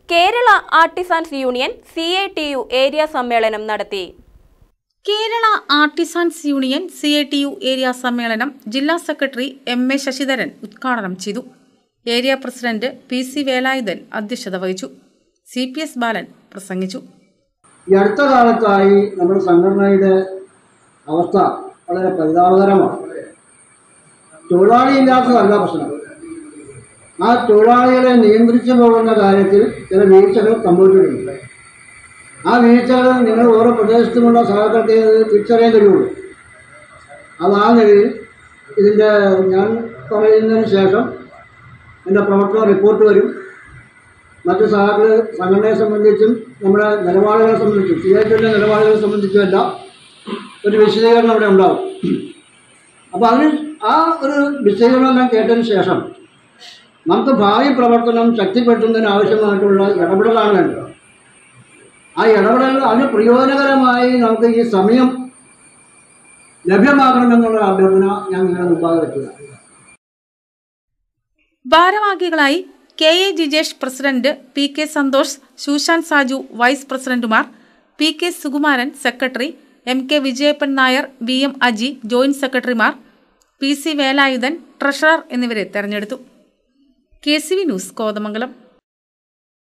Kerala artisans union C I T U area സമ്മേളനം നടത്തി Kerala artisans union C I T U area സമ്മേളനം ജില്ലാ secretary M A Sasidharan ഉദ്ഘാടനം ചെയ്തു area president P C Velayudhan അധ്യക്ഷത വഹിച്ചു സി പി എസ് ബാലൻ പ്രസംഗിച്ചു ഈ അടുത്ത കാലത്തായി നമ്മുടെ സംഘടനയുടെ അവസ്ഥ വളരെ പരിതാപകരമാണ് തൊഴിലാളി ഇല്ലാത്തതല്ല പ്രശ്നം ആ തൊഴിലാളികളെ നിയന്ത്രിച്ചു പോകുന്ന കാര്യത്തിൽ ചില വീഴ്ചകൾ സംഭവിച്ചിട്ടുണ്ട് ആ വീഴ്ചകൾ നിങ്ങൾ ഓരോ പ്രദേശത്തുമുള്ള സഹകരണത്തെ തിരിച്ചറിയാൻ കഴിയുള്ളൂ അത് ആ നിലയിൽ ഇതിൻ്റെ ഞാൻ പറയുന്നതിന് ശേഷം എൻ്റെ പ്രവർത്തന റിപ്പോർട്ട് വരും മറ്റ് സഹകരണ സംഘടനയെ സംബന്ധിച്ചും നമ്മുടെ നിലപാടുകളെ സംബന്ധിച്ചും സി ഐ ടിയുടെ നിലപാടുകളെ സംബന്ധിച്ചുമെല്ലാം ഒരു വിശദീകരണം അവിടെ ഉണ്ടാവും അപ്പോൾ അതിന് ആ ഒരു വിശദീകരണമെല്ലാം കേട്ടതിന് ശേഷം നമുക്ക് ഭാവി പ്രവർത്തനം ശക്തിപ്പെടുത്തുന്നതിന് ആവശ്യമായിട്ടുള്ള ഇടപെടലാണ് വേണ്ടത് ആ ഇടപെടൽ അതിന് പ്രയോജനകരമായി നമുക്ക് ഈ സമയം ലഭ്യമാകണമെന്നുള്ള അഭ്യർത്ഥന ഞാൻ നിങ്ങളുടെ മുമ്പാകെ വെക്കുക ഭാരവാഹികളായി K A Jijesh president P K Santhosh Shushan Saju vice പ്രസിഡന്റുമാർ P K Sukumaran secretary M K Vijayappan Nair V M Aji joint സെക്രട്ടറിമാർ പി സി വേലായുധൻ ട്രഷറർ എന്നിവരെ തെരഞ്ഞെടുത്തു K C V news Kothamangalam